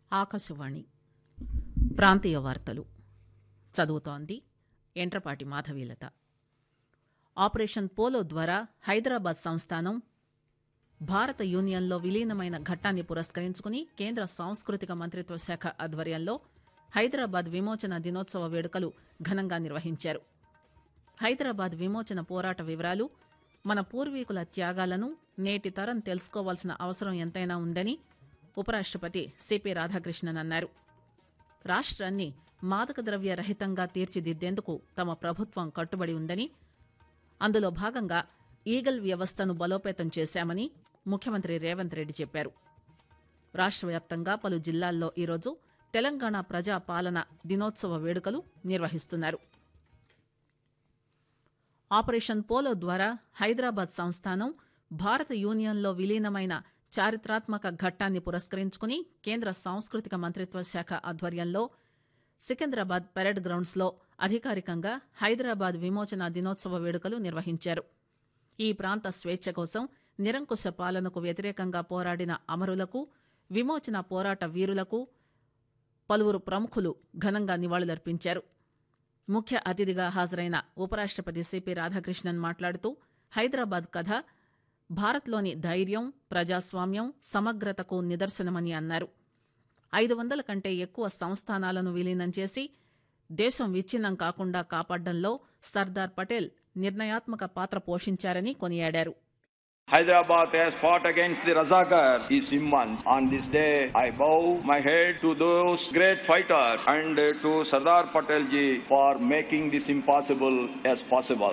ఆకాశవాణి ప్రాంతీయ వార్తలు చదువుతోంది ఎంట్రపాటి మాధవీలత ఆపరేషన్ పోలో ద్వారా హైదరాబాద్ సంస్థానం భారత యూనియన్లో విలీనమైన ఘట్టాన్ని పురస్కరించుకుని కేంద్ర సాంస్కృతిక మంత్రిత్వ శాఖ ఆధ్వర్యంలో హైదరాబాద్ విమోచన దినోత్సవ వేడుకలు ఘనంగా నిర్వహించారు హైదరాబాద్ విమోచన పోరాట వివరాలు మన పూర్వీకుల త్యాగాలను నేటి తరం తెలుసుకోవాల్సిన అవసరం ఎంతైనా ఉందని ఉపరాష్టపతి సిపి రాధాకృష్ణన్ అన్నారు రాష్ట్రాన్ని మాదక ద్రవ్య రహితంగా తీర్చిదిద్దేందుకు తమ ప్రభుత్వం కట్టుబడి ఉందని అందులో భాగంగా ఈగల్ వ్యవస్థను బలోపేతం చేశామని ముఖ్యమంత్రి రేవంత్ రెడ్డి చెప్పారు రాష్ట్ర వ్యాప్తంగా పలు జిల్లాల్లో ఈరోజు తెలంగాణ ప్రజా పాలన దినోత్సవ వేడుకలు నిర్వహిస్తున్నారు ఆపరేషన్ పోలో ద్వారా హైదరాబాద్ సంస్థానం భారత యూనియన్లో విలీనమైన చారిత్రాత్మక ఘట్టాన్ని పురస్కరించుకుని కేంద్ర సాంస్కృతిక మంత్రిత్వ శాఖ ఆధ్వర్యంలో సికింద్రాబాద్ పెరేడ్ గ్రౌండ్స్లో అధికారికంగా హైదరాబాద్ విమోచన దినోత్సవ వేడుకలు నిర్వహించారు ఈ ప్రాంత స్వేచ్ఛ కోసం నిరంకుశ పాలనకు వ్యతిరేకంగా పోరాడిన అమరులకు విమోచన పోరాట వీరులకు పలువురు ప్రముఖులు ఘనంగా నివాళులర్పించారు ముఖ్య అతిథిగా హాజరైన ఉపరాష్టపతి సిపి రాధాకృష్ణన్ మాట్లాడుతూ హైదరాబాద్ కథ భారత్లోని ధైర్యం ప్రజాస్వామ్యం సమగ్రతకు నిదర్శనమని అన్నారు ఐదు వందల కంటే ఎక్కువ సంస్థానాలను విలీనం చేసి దేశం విచ్ఛిన్నం కాకుండా కాపాడడంలో సర్దార్ పటేల్ నిర్ణయాత్మక పాత్ర పోషించారని కొనియాడారు Hyderabad has fought against the Razakars is immense. On this day, I bow my head to those great fighters and to Sardar Patel ji for making this impossible as possible.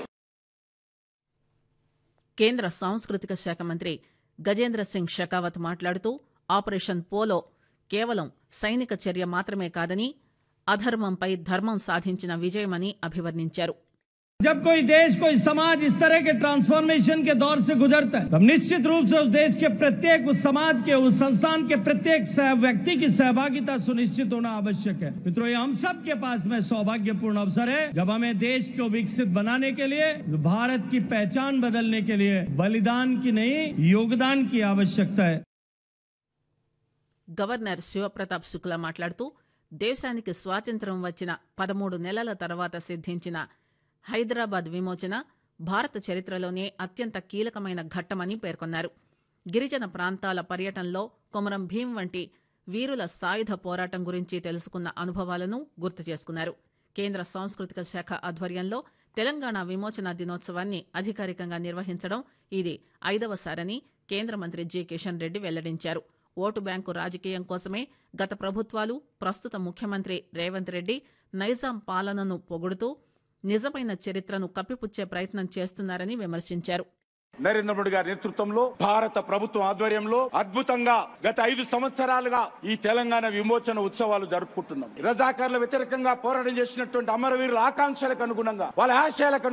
కేంద్ర సాంస్కృతిక శాఖ మంత్రి గజేంద్ర సింగ్ షెకావత్ మాట్లాడుతూ ఆపరేషన్ పోలో కేవలం సైనిక చర్య మాత్రమే కాదని అధర్మంపై ధర్మం సాధించిన విజయమని అభివర్ణించారు जब कोई देश कोई समाज इस तरह के ट्रांसफॉर्मेशन के दौर से गुजरता है तब निश्चित रूप से उस देश के प्रत्येक उस समाज के उस संस्थान के प्रत्येक सह- व्यक्ति की सहभागिता सुनिश्चित होना आवश्यक है मित्रों ये हम सब के पास में सौभाग्यपूर्ण अवसर है जब हमें देश को विकसित बनाने के लिए भारत की पहचान बदलने के लिए बलिदान की नहीं योगदान की आवश्यकता है గవర్నర్ శివప్రతాప్ శుక్లా మాట్లాడుతూ దేశానికి స్వాతంత్ర్యం వచ్చిన పదమూడు నెలల తర్వాత సిద్ధించిన హైదరాబాద్ విమోచన భారత చరిత్రలోనే అత్యంత కీలకమైన ఘట్టమని పేర్కొన్నారు గిరిజన ప్రాంతాల పర్యటనలో కొమరం భీం వంటి వీరుల సాయుధ పోరాటం గురించి తెలుసుకున్న అనుభవాలను గుర్తు చేసుకున్నారు కేంద్ర సాంస్కృతిక శాఖ ఆధ్వర్యంలో తెలంగాణ విమోచన దినోత్సవాన్ని అధికారికంగా నిర్వహించడం ఇది ఐదవసారని కేంద్ర మంత్రి జి కిషన్ రెడ్డి వెల్లడించారు ఓటు బ్యాంకు రాజకీయం కోసమే గత ప్రభుత్వాలు ప్రస్తుత ముఖ్యమంత్రి రేవంత్ రెడ్డి నైజాం పాలనను పొగుడుతూ నిజమైన చరిత్రను కప్పిపుచ్చే ప్రయత్నం చేస్తున్నారని విమర్శించారు నరేంద్ర మోడీ గారి నేతృత్వంలో భారత ప్రభుత్వం ఆధ్వర్యంలో అద్భుతంగా గత ఐదు సంవత్సరాలుగా ఈ తెలంగాణ విమోచన ఉత్సవాలు జరుపుకుంటున్నాం రజాకార్ల వ్యతిరేకంగా పోరాటం చేసినటువంటి అమరవీరుల ఆకాంక్షలకు అనుగుణంగా వాళ్ళ ఆశయాలకు